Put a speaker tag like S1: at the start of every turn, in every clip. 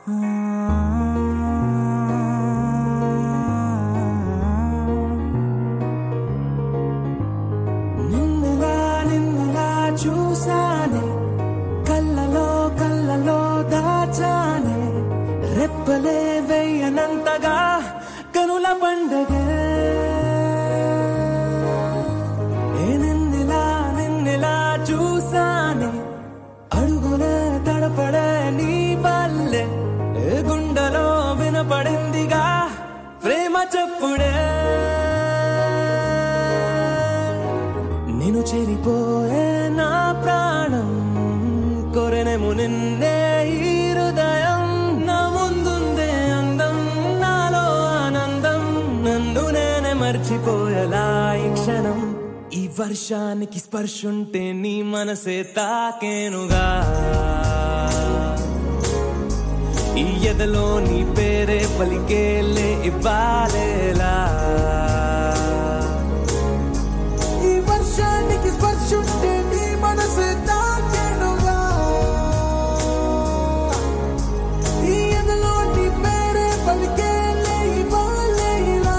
S1: నిన్నలా నిన్నలా చూసానే కళ్ళలో కళ్ళలో దాచానే రెప్పలే వెయ్యనంతగా కనుల పండగే ఏ నిన్నెలా నిన్నెలా చూసానే అడుగులే తడపడే నీ వల్లే ఏ గుండెలో వినపడిందిగా ప్రేమ చెప్పుడే నేను చెరిపోయే నా ప్రాణం కొరెనేమో నిన్నే ఈ హృదయం నా ముందుందే అందం నాలో ఆనందం నన్ను నేనే మర్చిపోయేలా ఈ క్షణం ఈ వర్షానికి స్పర్శుంటే నీ మనసే తాకేనుగా ఈ ఎదలో నీ పేరే పలికేలే ఇవ్వాలేలా
S2: ఈ వర్షానికి స్పర్శుంటే నీ మనసు తాకెనుగా ఈ ఎదలో నీ పేరే పలికేలే ఇవ్వాలే ఇలా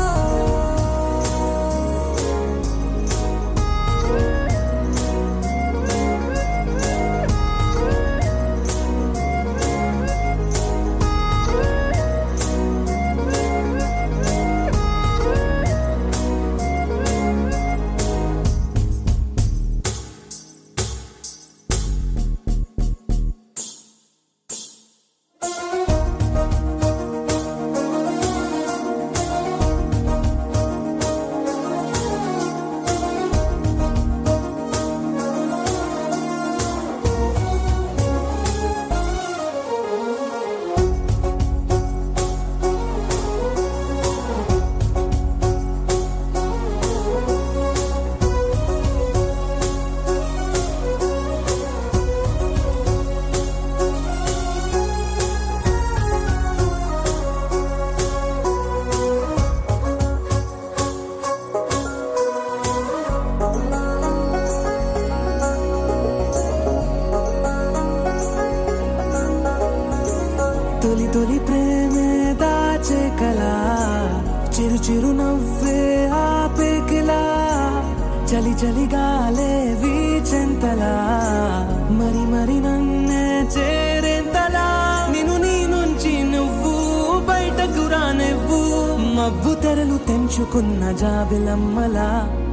S1: తొలి తొలి ప్రేమే దాచే కలా చిరు చిరు నవ్వే ఆపే కిలా చలి చలి గాలే వీచెంతలా మరి మరి నన్నే చేరేంతలా నిన్ను నీ నుంచి నువ్వు బయటకు రానివ్వు మబ్బు తెరలు తెంచుకున్న జాబిలమ్మలా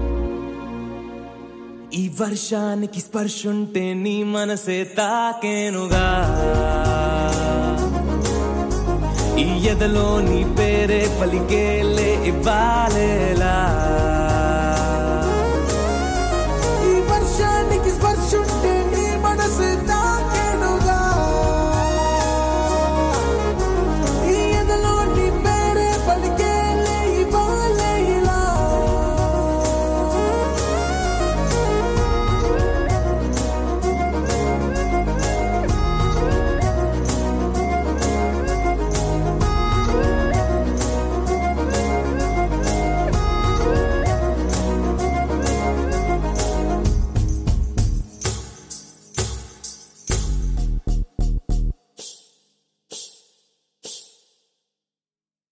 S1: ఈ వర్షానికి స్పర్శుంటే నీ మనసే తాకేనుగా ఈ ఎదలో నీ పేరే పలికేలే ఇవ్వాలేలా